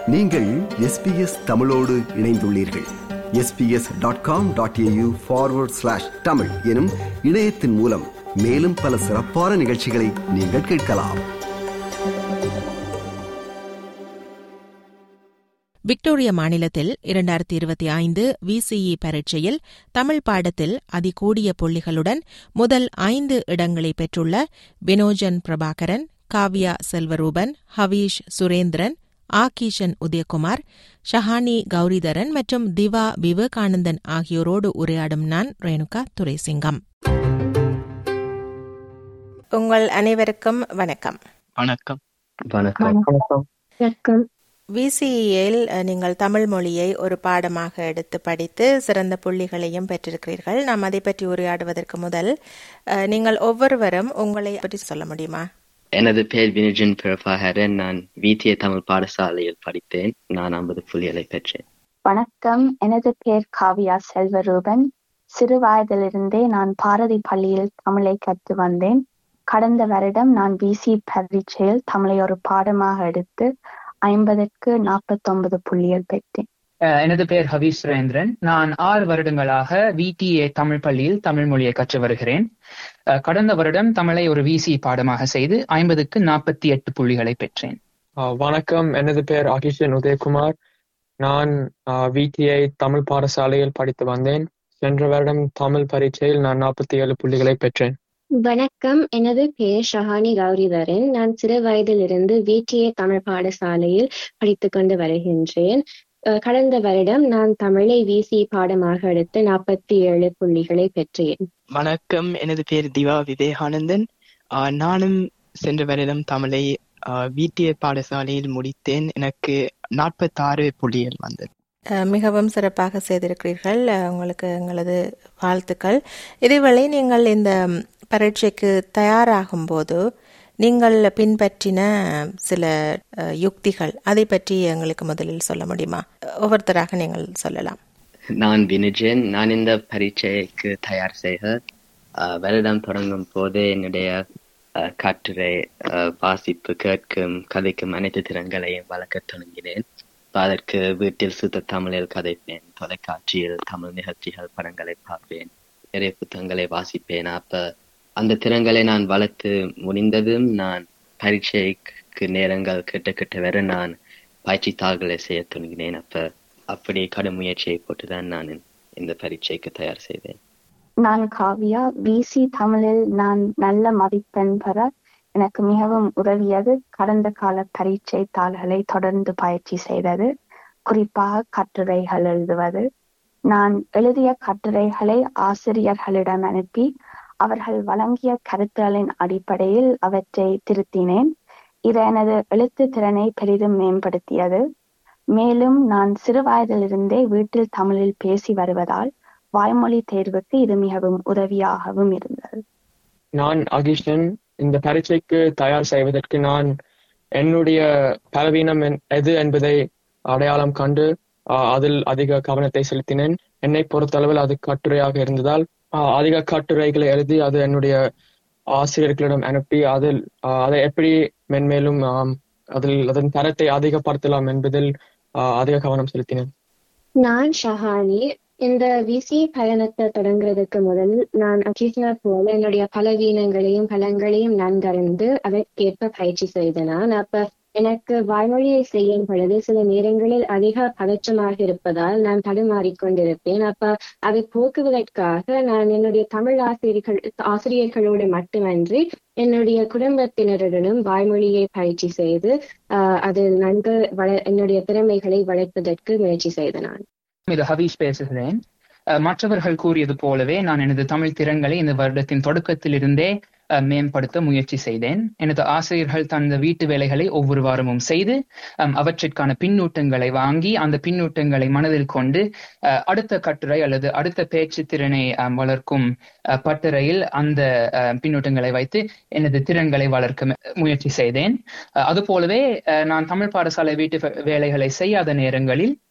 நீங்கள் எஸ்பிஎஸ் தமிழோடு இணைந்துள்ளீர்கள் SBS dot com dot AU forward slash Tamil எனும் இணையத்தின் மூலம் மேலும் பல சிறப்பான நிகழ்ச்சிகளை நீங்கள் கேட்கலாம் விக்டோரியா மாநிலத்தில் இரண்டாயிரத்தி இருபத்தி ஐந்து விசிஇ பரீட்சையில் தமிழ் பாடத்தில் அதிகூடிய புள்ளிகளுடன் முதல் ஐந்து இடங்களை பெற்றுள்ள வினோஜன் பிரபாகரன் காவ்யா செல்வரூபன் ஹவீஷ் சுரேந்திரன் ஆகீஷன் உதயகுமார் ஷஹானி கௌரிதரன் மற்றும் திவா விவேகானந்தன் ஆகியோரோடு உரையாடும் நான் ரேணுகா துரைசிங்கம் உங்கள் அனைவருக்கும் வணக்கம் வணக்கம் வணக்கம் வணக்கம் விசிஇயில் நீங்கள் தமிழ் மொழியை ஒரு பாடமாக எடுத்து படித்து சிறந்த புள்ளிகளையும் பெற்றிருக்கிறீர்கள் நாம் அதை பற்றி உரையாடுவதற்கு முதல் அஹ், நீங்கள் ஒவ்வொருவரும் உங்களை பற்றி சொல்ல முடியுமா எனது பெயர் வினுஜன் பிரபாகரன் நான் விடிய தமிழ் பாடசாலையில் படித்தேன் நான் ஐம்பது புள்ளிகளை பெற்றேன் வணக்கம் எனது பெயர் காவியா செல்வரூபன் சிறு வயதிலிருந்தே நான் பாரதி பள்ளியில் தமிழை கற்று வந்தேன் கடந்த வருடம் நான் பிசி பரீட்சையில் தமிழை ஒரு பாடமாக எடுத்து ஐம்பதற்கு நாற்பத்தொன்பது புள்ளிகள் பெற்றேன் அஹ் எனது பெயர் ஹவீஸ் சுரேந்திரன் நான் ஆறு வருடங்களாக விடிஏ தமிழ் பள்ளியில் தமிழ் மொழியை கற்று வருகிறேன் அஹ் கடந்த வருடம் தமிழை ஒரு விசி பாடமாக செய்து ஐம்பதுக்கு நாற்பத்தி எட்டு புள்ளிகளை பெற்றேன் ஆஹ் வணக்கம் எனது பெயர் அகிஷன் உதயகுமார் நான் விடிஐ தமிழ் பாடசாலையில் படித்து வந்தேன் சென்ற வருடம் தமிழ் பரீட்சையில் நான் நாற்பத்தி ஏழு புள்ளிகளை பெற்றேன் வணக்கம் எனது பெயர் ஷஹானி கௌரிதரன் நான் சிறு வயதிலிருந்து விடிஏ தமிழ் பாடசாலையில் படித்துக் கொண்டு வருகின்றேன் அஹ் கடந்த வருடம் நான் தமிழை விசி பாடமாக எடுத்து நாற்பத்தி ஏழு புள்ளிகளை பெற்றேன் வணக்கம் எனது பேர் திவா விவேகானந்தன் ஆஹ் நானும் சென்ற வருடம் தமிழை வீட்டிய பாடசாலையில் முடித்தேன் எனக்கு நாற்பத்தாறு புள்ளிகள் வந்தது அஹ், மிகவும் சிறப்பாக செய்திருக்கிறீர்கள் அஹ், உங்களுக்கு எங்களது வாழ்த்துக்கள் இதேவேளை நீங்கள் இந்த ம், பரீட்சைக்கு தயாராகும் போது நீங்கள் பின்பற்றின சில அஹ், யுக்திகள் அதை பற்றி எங்களுக்கு முதலில் சொல்ல முடியுமா ஒவ்வொருத்தராக நீங்கள் சொல்லலாம் நான் வினுஜன் நான் இந்த பரீட்சைக்கு தயார் செய்ய ஆஹ், வருடம் தொடங்கும் போதே என்னுடைய ஆஹ், கட்டுரை ஆஹ், வாசிப்பு கேட்கும் கதைக்கும் அனைத்து திறன்களையும் வளர்க்கத் தொடங்கினேன் அப்ப அதற்கு வீட்டில் சுத்த தமிழில் கதைப்பேன் தொலைக்காட்சியில் தமிழ் நிகழ்ச்சிகள் படங்களை பார்ப்பேன் நிறைய புத்தகங்களை வாசிப்பேன் அப்ப அந்த திறன்களை நான் வளர்த்து முடிந்ததும் நான் பரீட்சைக்கு நேரங்கள் கிட்ட கிட்ட வர நான் பயிற்சி தாள்களை செய்ய தொடங்கினேன் அப்ப அப்படி கடும் முயற்சியை போட்டுதான் நான் இந்த பரீட்சைக்கு தயார் செய்தேன் நான் காவியா பிசி தமிழில் நான் நல்ல மதிப்பெண் பெற எனக்கு மிகவும் உதவியது கடந்த கால பரீட்சை தாள்களை தொடர்ந்து பயிற்சி செய்தது குறிப்பாக கட்டுரைகள் எழுதுவது நான் எழுதிய கட்டுரைகளை ஆசிரியர்களிடம் அனுப்பி அவர்கள் வழங்கிய கருத்துகளின் அடிப்படையில் அவற்றை திருத்தினேன் இது எனது எழுத்து திறனை பெரிதும் மேம்படுத்தியது மேலும் நான் சிறு வயதிலிருந்தே வீட்டில் தமிழில் பேசி வருவதால் வாய்மொழி தேர்வுக்கு இது மிகவும் உதவியாகவும் இருந்தது நான் அகிஷன் இந்த பரீட்சைக்கு தயார் செய்வதற்கு நான் என்னுடைய பலவீனம் என்- எது என்பதை அடையாளம் கண்டு ஆஹ், அதில் அதிக கவனத்தை செலுத்தினேன் என்னை பொறுத்தளவில் அது கட்டுரையாக இருந்ததால் ஆஹ், அதிக கட்டுரைகளை எழுதி அது என்னுடைய ஆசிரியர்களிடம் அனுப்பி அதில் ஆஹ், அதை எப்படி மென்மேலும் ஆம், அதில் அதன் தரத்தை அதிகப்படுத்தலாம் என்பதில் ஆஹ், அதிக கவனம் செலுத்தினேன் நான் ஷஹானி இந்த விசி பயணத்தை தொடங்குறதுக்கு முதல் நான் அகிஷனா போல என்னுடைய பலவீனங்களையும் பலங்களையும் நன்கறிந்து அதற்கேற்ப பயிற்சி செய்தேன் நான் அப்ப எனக்கு வாய்மொழியை செய்யும் பொழுது சில நேரங்களில் அதிக பதற்றமாக இருப்பதால் நான் தடுமாறிக் கொண்டிருப்பேன் அப்ப அதை போக்குவதற்காக நான் என்னுடைய தமிழ் ஆசிரியர்கள் ஆசிரியர்களோடு மட்டுமன்றி என்னுடைய குடும்பத்தினருடனும் வாய்மொழியை பயிற்சி செய்து ஆஹ் அதில் நன்கு வள என்னுடைய திறமைகளை வளர்ப்பதற்கு முயற்சி செய்தேன் நான் இது ஹவீஷ் பேசுகிறேன் அஹ் மற்றவர்கள் கூறியது போலவே நான் எனது தமிழ் திறன்களை இந்த வருடத்தின் தொடக்கத்திலிருந்தே அஹ், மேம்படுத்த முயற்சி செய்தேன் எனது ஆசிரியர்கள் தனது வீட்டு வேலைகளை ஒவ்வொரு வாரமும் செய்து அம், அவற்றிற்கான பின்னூட்டங்களை வாங்கி அந்த பின்னூட்டங்களை மனதில் கொண்டு அஹ், அடுத்த கட்டுரை அல்லது அடுத்த பேச்சு திறனை அம், வளர்க்கும் அஹ், பட்டறையில் அந்த அஹ், பின்னூட்டங்களை வைத்து எனது திறன்களை வளர்க்க மு- முயற்சி செய்தேன் அஹ், அதுபோலவே அஹ், நான் தமிழ் பாடசாலை வீட்டு வே- வேலைகளை செய்யாத நேரங்களில்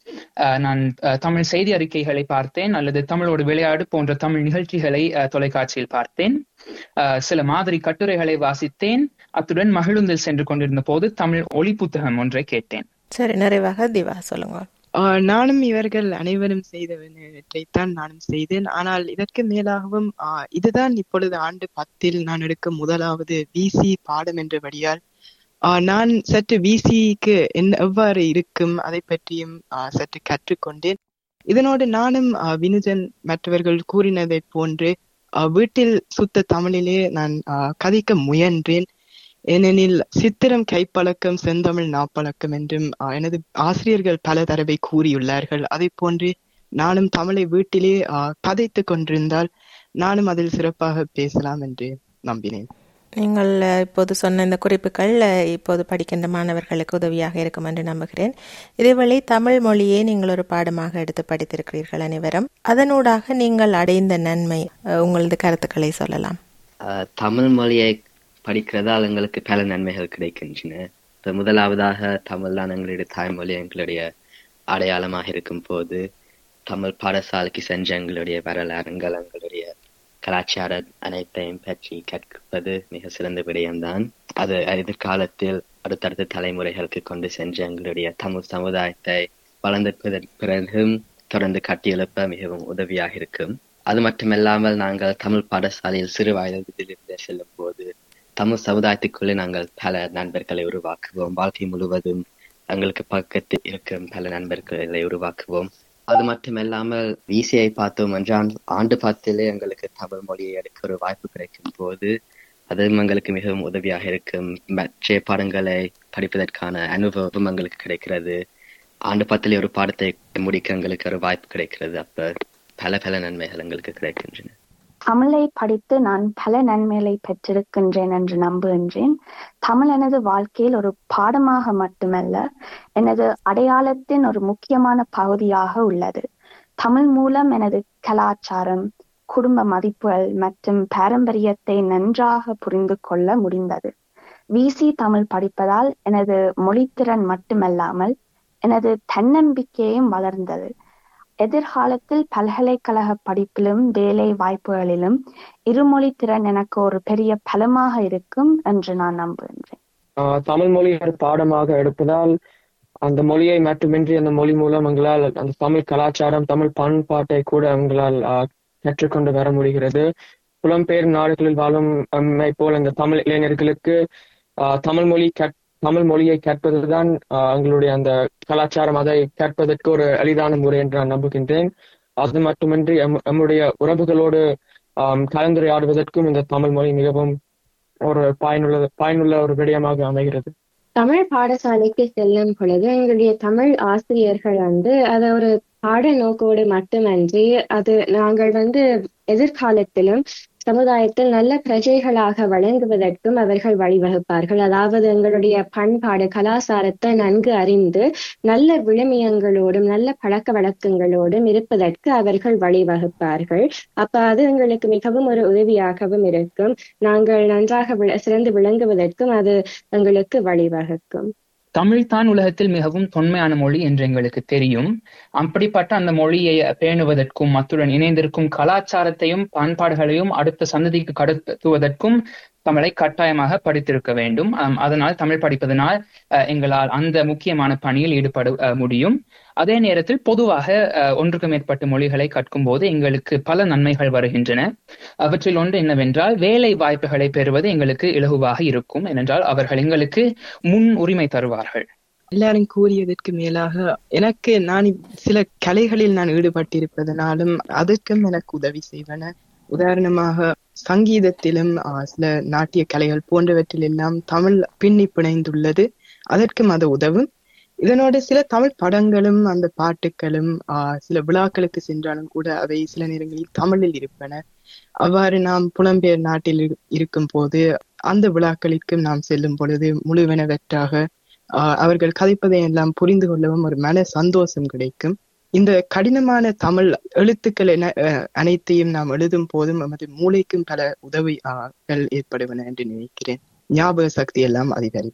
அஹ், நான் அஹ், தமிழ் செய்தி அறிக்கைகளை பார்த்தேன் அல்லது தமிழோடு விளையாடு போன்ற தமிழ் நிகழ்ச்சிகளை அஹ், தொலைக்காட்சியில் பார்த்தேன் அஹ், சில மாதிரி கட்டுரைகளை வாசித்தேன் அத்துடன் மகிழுந்தில் சென்று கொண்டிருந்த போது தமிழ் ஒளி புத்தகம் ஒன்றை கேட்டேன் சரி நிறைவாக திவா சொல்லுங்க ஆஹ் நானும் இவர்கள் அனைவரும் செய்தவற்றைத்தான் நானும் செய்தேன் ஆனால் இதற்கு மேலாகவும் ஆஹ் இதுதான் இப்பொழுது ஆண்டு பத்தில் நான் எடுக்கும் முதலாவது விசி பாடம் என்றபடியால் ஆஹ் நான் சற்று விசிக்கு என்ன எவ்வாறு இருக்கும் அதை பற்றியும் ஆஹ் சற்று கற்றுக்கொண்டேன் இதனோடு நானும் ஆஹ் வினுஜன் மற்றவர்கள் கூறினதைப் போன்று ஆஹ் வீட்டில் சுத்த தமிழிலே நான் ஆஹ் கதைக்க முயன்றேன் ஏனெனில் சித்திரம் கைப்பழக்கம் செந்தமிழ் நாப்பழக்கம் என்றும் ஆஹ், எனது ஆசிரியர்கள் பல தடவை கூறியுள்ளார்கள் அதை போன்று நானும் தமிழை வீட்டிலே ஆஹ், கதைத்துக் கொண்டிருந்தால் நானும் அதில் சிறப்பாக பேசலாம் என்று நம்பினேன் நீங்கள் அஹ், இப்போது சொன்ன இந்த குறிப்புகள் அஹ், இப்போது படிக்கின்ற மாணவர்களுக்கு உதவியாக இருக்கும் என்று நம்புகிறேன் இதேவேளை தமிழ் மொழியை நீங்கள் ஒரு பாடமாக எடுத்து படித்திருக்கிறீர்கள் அனைவரும் அதனூடாக நீங்கள் அடைந்த நன்மை அஹ், உங்களது கருத்துக்களை சொல்லலாம் ஆஹ் தமிழ் மொழியை படிக்கிறதால் எங்களுக்கு பல நன்மைகள் கிடைக்கின்றன இப்ப முதலாவதாக தமிழ் தான் எங்களுடைய தாய்மொழி எங்களுடைய அடையாளமாக இருக்கும் போது தமிழ் பாடசாலைக்கு சென்ற எங்களுடைய வரலாறுங்கள் எங்களுடைய கலாச்சார அனைத்தையும் பற்றி கற்பது மிக சிறந்த விடயம்தான் அது எதிர்காலத்தில் அடுத்தடுத்த தலைமுறைகளுக்கு கொண்டு சென்று எங்களுடைய தமிழ் சமுதாயத்தை வளர்ந்த பிறகும் தொடர்ந்து கட்டியெழுப்ப மிகவும் உதவியாக இருக்கும் அது மட்டுமல்லாமல் நாங்கள் தமிழ் பாடசாலையில் சிறு வயதிலிருந்து செல்லும் போது தமிழ் சமுதாயத்துக்குள்ளே நாங்கள் பல நண்பர்களை உருவாக்குவோம் வாழ்க்கை முழுவதும் எங்களுக்கு பக்கத்தில் இருக்கும் பல நண்பர்களை உருவாக்குவோம் அது மட்டுமல்லாமல் விசிஐ பார்த்தோம் என்றால் ஆண்டு பத்திலே எங்களுக்கு தமிழ் மொழியை எடுக்க ஒரு வாய்ப்பு கிடைக்கும் போது அதுவும் எங்களுக்கு மிகவும் உதவியாக இருக்கும் மற்ற பாடங்களை படிப்பதற்கான அனுபவம் எங்களுக்கு கிடைக்கிறது ஆண்டு பத்திலே ஒரு பாடத்தை முடிக்க எங்களுக்கு ஒரு வாய்ப்பு கிடைக்கிறது அப்ப பல பல நன்மைகள் எங்களுக்கு கிடைக்கின்றன தமிழை படித்து நான் பல நன்மைகளை பெற்றிருக்கின்றேன் என்று நம்புகின்றேன் தமிழ் எனது வாழ்க்கையில் ஒரு பாடமாக மட்டுமல்ல எனது அடையாளத்தின் ஒரு முக்கியமான பகுதியாக உள்ளது தமிழ் மூலம் எனது கலாச்சாரம் குடும்ப மதிப்புகள் மற்றும் பாரம்பரியத்தை நன்றாக புரிந்து கொள்ள முடிந்தது விசி தமிழ் படிப்பதால் எனது மொழித்திறன் மட்டுமல்லாமல் எனது தன்னம்பிக்கையும் வளர்ந்தது எதிர்காலத்தில் பல்கலைக்கழக படிப்பிலும் வேலை வாய்ப்புகளிலும் இருமொழி திறன் எனக்கு ஒரு பெரிய பலமாக இருக்கும் என்று நான் நம்புகின்றேன் ஆஹ் தமிழ் மொழி ஒரு பாடமாக எடுப்பதால் அந்த மொழியை மட்டுமின்றி அந்த மொழி மூலம் எங்களால் அந்த தமிழ் கலாச்சாரம் தமிழ் பண்பாட்டை கூட எங்களால் ஆஹ் கற்றுக்கொண்டு வர முடிகிறது புலம்பெயர் நாடுகளில் வாழும் நம்மை போல் இந்த தமிழ் இளைஞர்களுக்கு ஆஹ் தமிழ் மொழி கற் தமிழ் மொழியை கற்பதுதான் ஆஹ் எங்களுடைய அந்த கலாச்சாரம் அதை கற்பதற்கு ஒரு எளிதான முறை என்று நான் நம்புகின்றேன் அது மட்டுமின்றி எம் நம்முடைய உறவுகளோடு ஆஹ் கலந்துரையாடுவதற்கும் இந்த தமிழ் மொழி மிகவும் ஒரு பயனுள்ள பயனுள்ள ஒரு விடயமாக அமைகிறது தமிழ் பாடசாலைக்கு செல்லும் பொழுது எங்களுடைய தமிழ் ஆசிரியர்கள் வந்து அதை ஒரு பாட நோக்கோடு மட்டுமன்றி அது நாங்கள் வந்து எதிர்காலத்திலும் சமுதாயத்தில் நல்ல பிரஜைகளாக வழங்குவதற்கும் அவர்கள் வழிவகுப்பார்கள் அதாவது எங்களுடைய பண்பாடு கலாச்சாரத்தை நன்கு அறிந்து நல்ல விழுமியங்களோடும் நல்ல பழக்க வழக்கங்களோடும் இருப்பதற்கு அவர்கள் வழிவகுப்பார்கள் அப்ப அது எங்களுக்கு மிகவும் ஒரு உதவியாகவும் இருக்கும் நாங்கள் நன்றாக விள- சிறந்து விளங்குவதற்கும் அது எங்களுக்கு வழிவகுக்கும் தமிழ் தான் உலகத்தில் மிகவும் தொன்மையான மொழி என்று எங்களுக்கு தெரியும் அப்படிப்பட்ட அந்த மொழியை பேணுவதற்கும் அத்துடன் இணைந்திருக்கும் கலாச்சாரத்தையும் பண்பாடுகளையும் அடுத்த சந்ததிக்கு கடத்துவதற்கும் தமிழை கட்டாயமாக படித்திருக்க வேண்டும் ஆம், அதனால் தமிழ் படிப்பதனால் அஹ், எங்களால் அந்த முக்கியமான பணியில் ஈடுபட அஹ், முடியும் அதே நேரத்தில் பொதுவாக அஹ், ஒன்றுக்கு மேற்பட்ட மொழிகளை கற்கும் போது எங்களுக்கு பல நன்மைகள் வருகின்றன அவற்றில் ஒன்று என்னவென்றால் வேலை வாய்ப்புகளை பெறுவது எங்களுக்கு இலகுவாக இருக்கும் ஏனென்றால் அவர்கள் எங்களுக்கு முன் உரிமை தருவார்கள் எல்லாரும் கூறியதற்கு மேலாக எனக்கு நான் இப்- சில கலைகளில் நான் ஈடுபட்டிருப்பதனாலும் அதற்கும் எனக்கு உதவி செய்வன உதாரணமாக சங்கீதத்திலும் ஆஹ், சில நாட்டிய கலைகள் போன்றவற்றில் எல்லாம் தமிழ் பின்னி பிணைந்துள்ளது அதற்கும் அது உதவும் இதனோடு சில தமிழ் படங்களும் அந்த பாட்டுகளும் ஆஹ், சில விழாக்களுக்கு சென்றாலும் கூட அவை சில நேரங்களில் தமிழில் இருப்பன அவ்வாறு நாம் புலம்பெயர் நாட்டில் இரு- இருக்கும் போது அந்த விழாக்களுக்கு நாம் செல்லும் பொழுது முழுவனவற்றாக ஆஹ் அவர்கள் கதைப்பதை எல்லாம் புரிந்து கொள்ளவும் ஒரு மன சந்தோஷம் கிடைக்கும் இந்த கடினமான தமிழ் எழுத்துக்கள் என அஹ், அனைத்தையும் நாம் எழுதும் போதும் நமது மூளைக்கும் பல உதவிகள் ஏற்படுவன என்று நினைக்கிறேன் ஞாபக சக்தி எல்லாம் அதிகரிக்கும்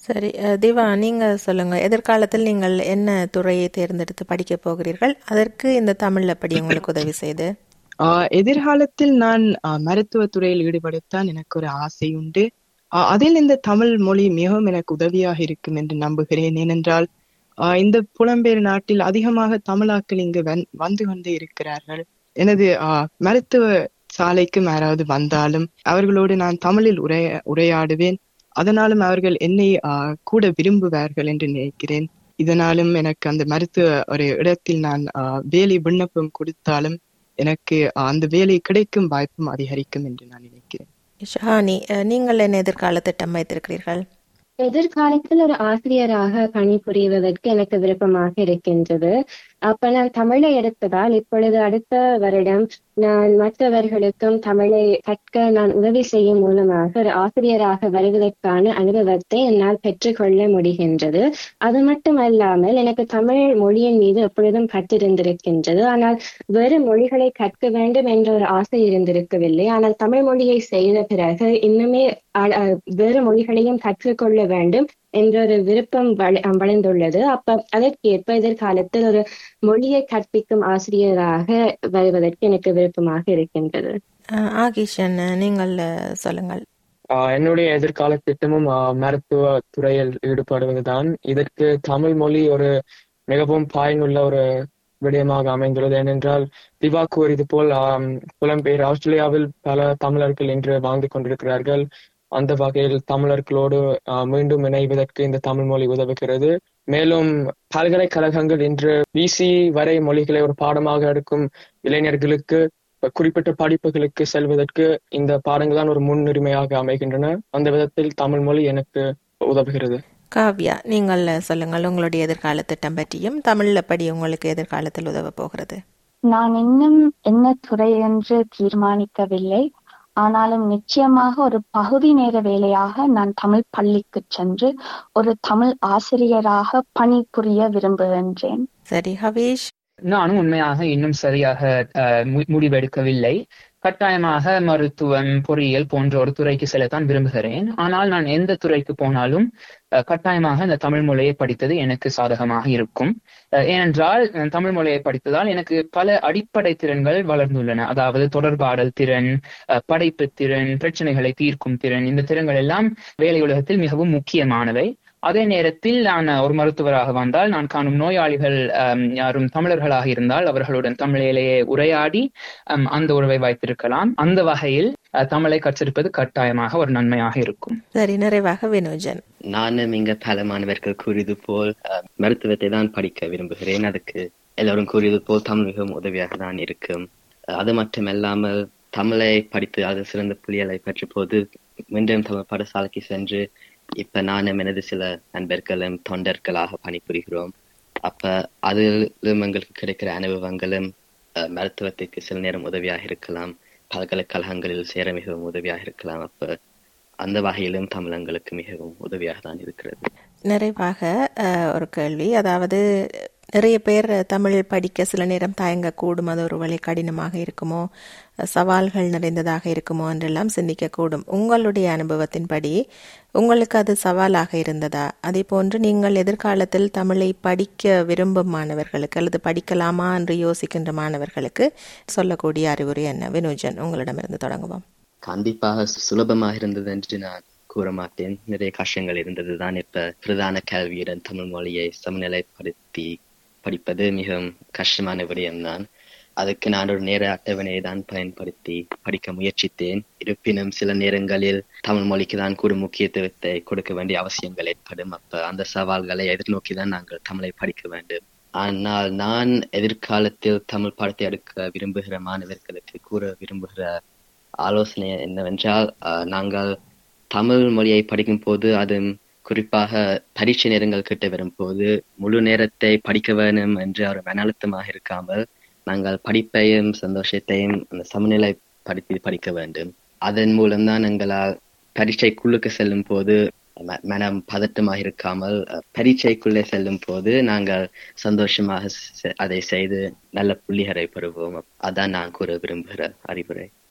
சரி அஹ், திவா நீங்க சொல்லுங்க எதிர்காலத்தில் நீங்கள் என்ன துறையை தேர்ந்தெடுத்து படிக்க போகிறீர்கள் அதற்கு இந்த தமிழ் எப்படி உங்களுக்கு உதவி செய்து ஆஹ் எதிர்காலத்தில் நான் ஆஹ் மருத்துவத் துறையில் ஈடுபடத்தான் எனக்கு ஒரு ஆசை உண்டு ஆஹ் அதில் இந்த தமிழ் மொழி மிகவும் எனக்கு உதவியாக இருக்கும் என்று நம்புகிறேன் ஏனென்றால் ஆஹ் இந்த புலம்பெயர் நாட்டில் அதிகமாக தமிழாக்கள் இங்கு வந்- வந்து கொண்டே இருக்கிறார்கள் எனது ஆஹ் மருத்துவ சாலைக்கும் யாராவது வந்தாலும் அவர்களோடு நான் தமிழில் உரைய உரையாடுவேன் அதனாலும் அவர்கள் என்னை ஆஹ் கூட விரும்புவார்கள் என்று நினைக்கிறேன் இதனாலும் எனக்கு அந்த மருத்துவ ஒரு இடத்தில் நான் ஆஹ் வேலை விண்ணப்பம் கொடுத்தாலும் எனக்கு ஆஹ் அந்த வேலை கிடைக்கும் வாய்ப்பும் அதிகரிக்கும் என்று நான் நினைக்கிறேன் ஷஹானி அஹ், நீங்கள் என்ன எதிர்கால திட்டம் வைத்திருக்கிறீர்கள் எதிர்காலத்தில் ஒரு ஆசிரியராக பணிபுரிவதற்கு எனக்கு விருப்பமாக இருக்கின்றது அப்ப நான் தமிழை எடுத்ததால் இப்பொழுது அடுத்த வருடம் நான் மற்றவர்களுக்கும் தமிழை கற்க நான் உதவி செய்யும் மூலமாக ஒரு ஆசிரியராக வருவதற்கான அனுபவத்தை என்னால் பெற்றுக்கொள்ள முடிகின்றது அது மட்டுமல்லாமல் எனக்கு தமிழ் மொழியின் மீது எப்பொழுதும் பற்றிருந்திருக்கின்றது ஆனால் வேறு மொழிகளை கற்க வேண்டும் என்ற ஒரு ஆசை இருந்திருக்கவில்லை ஆனால் தமிழ் மொழியை செய்த பிறகு இன்னுமே அ- அ- வேறு மொழிகளையும் கற்றுக்கொள்ள வேண்டும் என்ற ஒரு விருப்பம் வள- வளர்ந்துள்ளது அப்ப அதற்கேற்ப எதிர்காலத்தில் ஒரு மொழியை கற்பிக்கும் ஆசிரியராக வருவதற்கு எனக்கு விருப்பமாக இருக்கின்றது அஹ், ஆகிஷன் நீங்கள் அஹ், சொல்லுங்கள் ஆஹ் என்னுடைய எதிர்கால திட்டமும் ஆஹ் மருத்துவ துறையில் ஈடுபடுவதுதான் இதற்கு தமிழ் மொழி ஒரு மிகவும் பயனுள்ள ஒரு விடயமாக அமைந்துள்ளது ஏனென்றால் திவா கூறியது போல் ஆம், புலம்பெயர் ஆஸ்திரேலியாவில் பல தமிழர்கள் இன்று வாழ்ந்து கொண்டிருக்கிறார்கள் அந்த வகையில் தமிழர்களோடு ஆஹ், மீண்டும் இணைவதற்கு இந்த தமிழ் மொழி உதவுகிறது மேலும் பல்கலைக்கழகங்கள் இன்று பிசி வரை மொழிகளை ஒரு பாடமாக எடுக்கும் இளைஞர்களுக்கு குறிப்பிட்ட படிப்புகளுக்கு செல்வதற்கு இந்த பாடங்கள் தான் ஒரு முன்னுரிமையாக அமைகின்றன அந்த விதத்தில் தமிழ் மொழி எனக்கு உதவுகிறது காவ்யா நீங்கள் அஹ், சொல்லுங்கள் உங்களுடைய எதிர்கால திட்டம் பற்றியும் தமிழ் எப்படி உங்களுக்கு எதிர்காலத்தில் உதவ போகிறது நான் இன்னும் என்ன துறை என்று தீர்மானிக்கவில்லை ஆனாலும் நிச்சயமாக ஒரு பகுதி நேர வேலையாக நான் தமிழ் பள்ளிக்கு சென்று ஒரு தமிழ் ஆசிரியராக பணிபுரிய விரும்புகின்றேன் சரி ஹவீஷ் நானும் உண்மையாக இன்னும் சரியாக அஹ், மு- முடிவெடுக்கவில்லை கட்டாயமாக மருத்துவம் பொறியியல் போன்ற ஒரு துறைக்கு செல்லத்தான் விரும்புகிறேன் ஆனால் நான் எந்த துறைக்கு போனாலும் அஹ், கட்டாயமாக இந்த தமிழ் மொழியை படித்தது எனக்கு சாதகமாக இருக்கும் அஹ், ஏனென்றால் அஹ், தமிழ் மொழியை படித்ததால் எனக்கு பல அடிப்படை திறன்கள் வளர்ந்துள்ளன அதாவது தொடர்பாடல் திறன் அஹ், படைப்பு திறன் பிரச்சனைகளை தீர்க்கும் திறன் இந்த திறன்கள் எல்லாம் வேலை உலகத்தில் மிகவும் முக்கியமானவை அதே நேரத்தில் நான் ஒரு மருத்துவராக வந்தால் நான் காணும் நோயாளிகள் அம், யாரும் தமிழர்களாக இருந்தால் அவர்களுடன் தமிழிலேயே உரையாடி அம், அந்த உறவை வைத்திருக்கலாம் அந்த வகையில் அஹ், தமிழை கற்றிருப்பது கட்டாயமாக ஒரு நன்மையாக இருக்கும் சரி நிறைவாக வினோஜன் நானும் இங்க பல மாணவர்கள் கூறியது போல் அஹ், மருத்துவத்தை தான் படிக்க விரும்புகிறேன் அதுக்கு எல்லோரும் கூறியது போல் தமிழ் மிகவும் உதவியாக தான் இருக்கும் அஹ், அது மட்டுமல்லாமல் தமிழை படித்து அது சிறந்த புலியலை பெற்ற போது மீண்டும் தமிழ் பாடசாலைக்கு சென்று இப்ப நானும் எனது சில நண்பர்களும் தொண்டர்களாக பணிபுரிகிறோம் அப்ப அதிலும் எங்களுக்கு கிடைக்கிற அனுபவங்களும் அஹ், மருத்துவத்துக்கு சில நேரம் உதவியாக இருக்கலாம் பல்கலைக்கழகங்களில் சேர மிகவும் உதவியாக இருக்கலாம் அப்ப அந்த வகையிலும் தமிழ் எங்களுக்கு மிகவும் உதவியாக தான் இருக்கிறது நிறைவாக அஹ், ஒரு கேள்வி அதாவது நிறைய பேர் தமிழ் படிக்க சில நேரம் தயங்கக்கூடும் அது ஒரு வழி கடினமாக இருக்குமோ சவால்கள் நிறைந்ததாக இருக்குமோ என்றெல்லாம் சிந்திக்கக்கூடும் உங்களுடைய அனுபவத்தின்படி உங்களுக்கு அது சவாலாக இருந்ததா அதே போன்று நீங்கள் எதிர்காலத்தில் தமிழை படிக்க விரும்பும் மாணவர்களுக்கு அல்லது படிக்கலாமா என்று யோசிக்கின்ற மாணவர்களுக்கு சொல்லக்கூடிய அறிவுரை என்ன வினோஜன் உங்களிடமிருந்து தொடங்குவோம் கண்டிப்பாக சுலபமாக இருந்தது என்று நான் கூற மாட்டேன் நிறைய கஷ்டங்கள் இருந்தது தான் இப்ப பிரதான கல்வியுடன் தமிழ் மொழியை சமநிலைப்படுத்தி படிப்பது மிகவும் கஷ்டமான விடயம்தான் அதுக்கு நான் ஒரு நேர அட்டவணையை தான் பயன்படுத்தி படிக்க முயற்சித்தேன் இருப்பினும் சில நேரங்களில் தமிழ் மொழிக்கு தான் கூட முக்கியத்துவத்தை கொடுக்க வேண்டிய அவசியங்கள் ஏற்படும் அப்ப அந்த சவால்களை எதிர்நோக்கி தான் நாங்கள் தமிழை படிக்க வேண்டும் ஆனால் நான் எதிர்காலத்தில் தமிழ் பாடத்தை எடுக்க விரும்புகிற மாணவர்களுக்கு கூற விரும்புகிற ஆலோசனை என்னவென்றால் அஹ், நாங்கள் தமிழ் மொழியை படிக்கும் போது அது குறிப்பாக பரீட்சை நேரங்கள் கிட்ட வரும்போது முழு நேரத்தை படிக்க வேணும் என்ற ஒரு மன அழுத்தமாக இருக்காமல் நாங்கள் படிப்பையும் சந்தோஷத்தையும் அந்த சமநிலைப்படுத்தி படிக்க வேண்டும் அதன் மூலம்தான் எங்களால் பரீட்சைக்குள்ளுக்கு செல்லும் போது ம- மனம் பதட்டமாக இருக்காமல் அஹ், பரீட்சைக்குள்ளே செல்லும் போது நாங்கள் சந்தோஷமாக செ- அதை செய்து நல்ல புள்ளிகளை பெறுவோம் அதான் நான் கூற விரும்புகிற அறிவுரை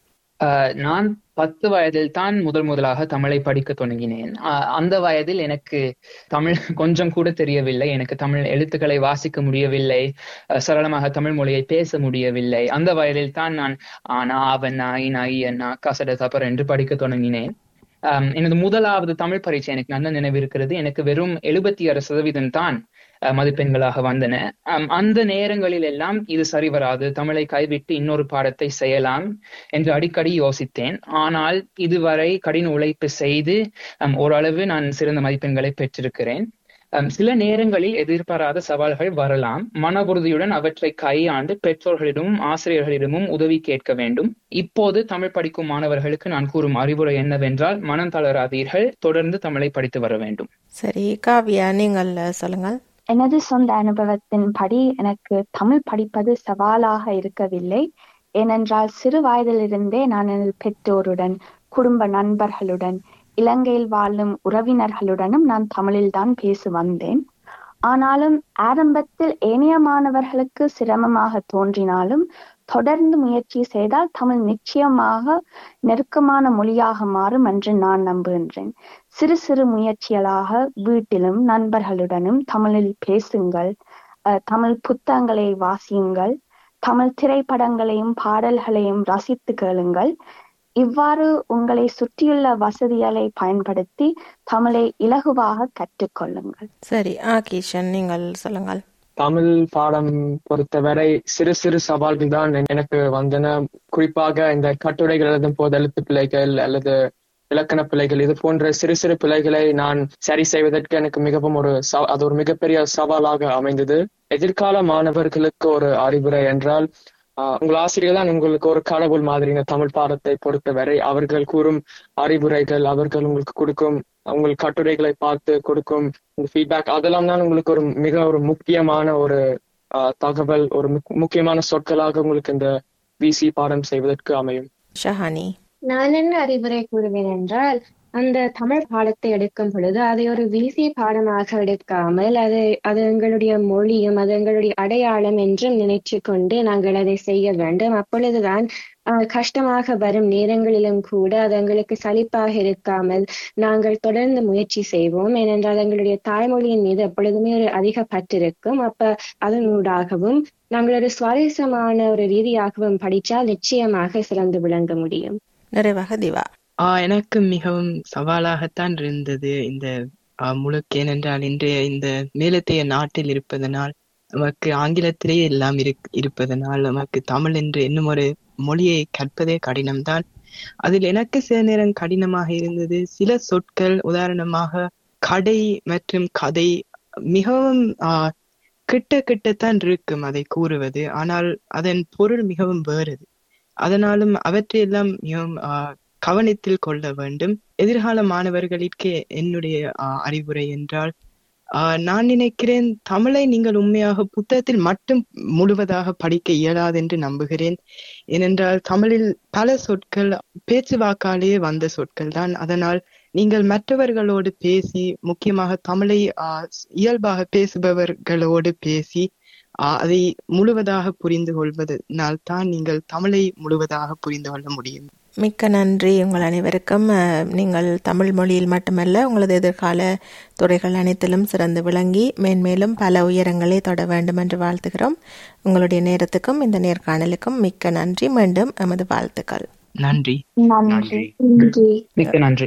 ஆஹ் நான் பத்து வயதில் தான் முதல் முதலாக தமிழை படிக்க தொடங்கினேன் ஆஹ் அந்த வயதில் எனக்கு தமிழ் கொஞ்சம் கூட தெரியவில்லை எனக்கு தமிழ் எழுத்துக்களை வாசிக்க முடியவில்லை ஆஹ் சரளமாக தமிழ் மொழியை பேச முடியவில்லை அந்த வயதில் தான் நான் ஆனா அவன் நாய் நாய் அண்ணா கசட தப்பர் என்று படிக்க தொடங்கினேன் ஆம், எனது முதலாவது தமிழ் பரீட்சை எனக்கு நல்ல நினைவு இருக்கிறது எனக்கு வெறும் எழுபத்தி ஆறு சதவீதம் தான் அஹ், மதிப்பெண்களாக வந்தன ஆம், அந்த நேரங்களில் எல்லாம் இது சரி வராது தமிழை கைவிட்டு இன்னொரு பாடத்தை செய்யலாம் என்று அடிக்கடி யோசித்தேன் ஆனால் இதுவரை கடின உழைப்பு செய்து ஆம், ஓரளவு நான் சிறந்த மதிப்பெண்களை பெற்றிருக்கிறேன் ஆம், சில நேரங்களில் எதிர்பாராத சவால்கள் வரலாம் மன உறுதியுடன் அவற்றை கையாண்டு பெற்றோர்களிடமும் ஆசிரியர்களிடமும் உதவி கேட்க வேண்டும் இப்போது தமிழ் படிக்கும் மாணவர்களுக்கு நான் கூறும் அறிவுரை என்னவென்றால் மனம் தளராதீர்கள் தொடர்ந்து தமிழை படித்து வர வேண்டும் சரி காவியா நீங்கள் அஹ், சொல்லுங்கள் எனது சொந்த அனுபவத்தின்படி எனக்கு தமிழ் படிப்பது சவாலாக இருக்கவில்லை ஏனென்றால் சிறு வயதிலிருந்தே நான் எனது பெற்றோருடன் குடும்ப நண்பர்களுடன் இலங்கையில் வாழும் உறவினர்களுடனும் நான் தமிழில்தான் பேசி வந்தேன் ஆனாலும் ஆரம்பத்தில் ஏனைய மாணவர்களுக்கு சிரமமாக தோன்றினாலும் தொடர்ந்து முயற்சி செய்தால் தமிழ் நிச்சயமாக நெருக்கமான மொழியாக மாறும் என்று நான் நம்புகின்றேன் சிறு சிறு முயற்சிகளாக வீட்டிலும் நண்பர்களுடனும் தமிழில் பேசுங்கள் அஹ், தமிழ் புத்தகங்களை வாசியுங்கள் தமிழ் திரைப்படங்களையும் பாடல்களையும் ரசித்து கேளுங்கள் இவ்வாறு உங்களை சுற்றியுள்ள வசதிகளை பயன்படுத்தி தமிழை இலகுவாக கற்றுக்கொள்ளுங்கள் சரி ஆகீஷன் நீங்கள் சொல்லுங்கள் தமிழ் பாடம் பொறுத்தவரை சிறு சிறு சவால்கள் தான் எனக்கு வந்தன குறிப்பாக இந்த கட்டுரைகள் எழுதும் போது எழுத்து பிழைகள் அல்லது இலக்கண பிழைகள் இது போன்ற சிறு சிறு பிழைகளை நான் சரி செய்வதற்கு எனக்கு மிகவும் ஒரு சவ- அது ஒரு மிகப்பெரிய சவாலாக அமைந்தது எதிர்கால மாணவர்களுக்கு ஒரு அறிவுரை என்றால் ஆஹ், உங்கள் ஆசிரியர் தான் உங்களுக்கு ஒரு கடவுள் மாதிரி இந்த தமிழ் பாடத்தை பொறுத்தவரை அவர்கள் கூறும் அறிவுரைகள் அவர்கள் உங்களுக்கு கொடுக்கும் உங்கள் கட்டுரைகளை பார்த்து கொடுக்கும் இந்த ஃபீட்பேக் அதெல்லாம் தான் உங்களுக்கு ஒரு மிக ஒரு முக்கியமான ஒரு ஆஹ், தகவல் ஒரு முக்- முக்கியமான சொற்களாக உங்களுக்கு இந்த விசி பாடம் செய்வதற்கு அமையும் ஷஹானி நான் என்ன அறிவுரை கூறுவேன் என்றால் அந்த தமிழ் பாடத்தை எடுக்கும் பொழுது அதை ஒரு விசி பாடமாக எடுக்காமல் அது அது எங்களுடைய மொழியும் அது எங்களுடைய அடையாளம் என்றும் நினைச்சு கொண்டு நாங்கள் அதை செய்ய வேண்டும் அப்பொழுதுதான் ஆஹ், கஷ்டமாக வரும் நேரங்களிலும் கூட அது எங்களுக்கு சலிப்பாக இருக்காமல் நாங்கள் தொடர்ந்து முயற்சி செய்வோம் ஏனென்றால் எங்களுடைய தாய்மொழியின் மீது எப்பொழுதுமே ஒரு அதிக பற்றிருக்கும் அப்ப அதனூடாகவும் நாங்கள் ஒரு சுவாரஸ்யமான ஒரு ரீதியாகவும் படித்தால் நிச்சயமாக சிறந்து விளங்க முடியும் நிறைவாக திவா ஆஹ் எனக்கு மிகவும் சவாலாகத்தான் இருந்தது இந்த ஆஹ் முழுக்க ஏனென்றால் இன்றைய இந்த மேலத்தைய நாட்டில் இருப்பதனால் நமக்கு ஆங்கிலத்திலேயே எல்லாம் இருக் இருப்பதனால் நமக்கு தமிழ் என்று இன்னும் ஒரு மொழியை கற்பதே கடினம்தான் அதில் எனக்கு சில நேரம் கடினமாக இருந்தது சில சொற்கள் உதாரணமாக கடை மற்றும் கதை மிகவும் ஆஹ் கிட்ட கிட்டத்தான் இருக்கும் அதை கூறுவது ஆனால் அதன் பொருள் மிகவும் வேறது அதனாலும் அவற்றையெல்லாம் மிகவும் ஆஹ் கவனத்தில் கொள்ள வேண்டும் எதிர்கால மாணவர்களுக்கு என்னுடைய ஆஹ் அறிவுரை என்றால் ஆஹ் நான் நினைக்கிறேன் தமிழை நீங்கள் உண்மையாக புத்தகத்தில் மட்டும் முழுவதாக படிக்க இயலாது என்று நம்புகிறேன் ஏனென்றால் தமிழில் பல சொற்கள் பேச்சு வாக்காலேயே வந்த சொற்கள் தான் அதனால் நீங்கள் மற்றவர்களோடு பேசி முக்கியமாக தமிழை ஆஹ் இயல்பாக பேசுபவர்களோடு பேசி ஆஹ் அதை முழுவதாக புரிந்து கொள்வதனால் தான் நீங்கள் தமிழை முழுவதாக புரிந்து கொள்ள முடியும் மிக்க நன்றி உங்கள் அனைவருக்கும் அஹ், நீங்கள் தமிழ் மொழியில் மட்டுமல்ல உங்களது எதிர்கால துறைகள் அனைத்திலும் சிறந்து விளங்கி மேன்மேலும் பல உயரங்களை தொட வேண்டும் என்று வாழ்த்துகிறோம் உங்களுடைய நேரத்துக்கும் இந்த நேர்காணலுக்கும் மிக்க நன்றி மீண்டும் எமது வாழ்த்துக்கள் நன்றி நன்றி நன்றி மிக்க நன்றி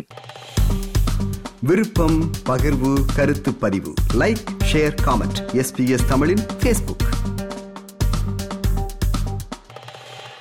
விருப்பம் பகிர்வு கருத்து பதிவு லைக் ஷேர் காமெண்ட் எஸ்பிஎஸ் தமிழின் ஃபேஸ்புக்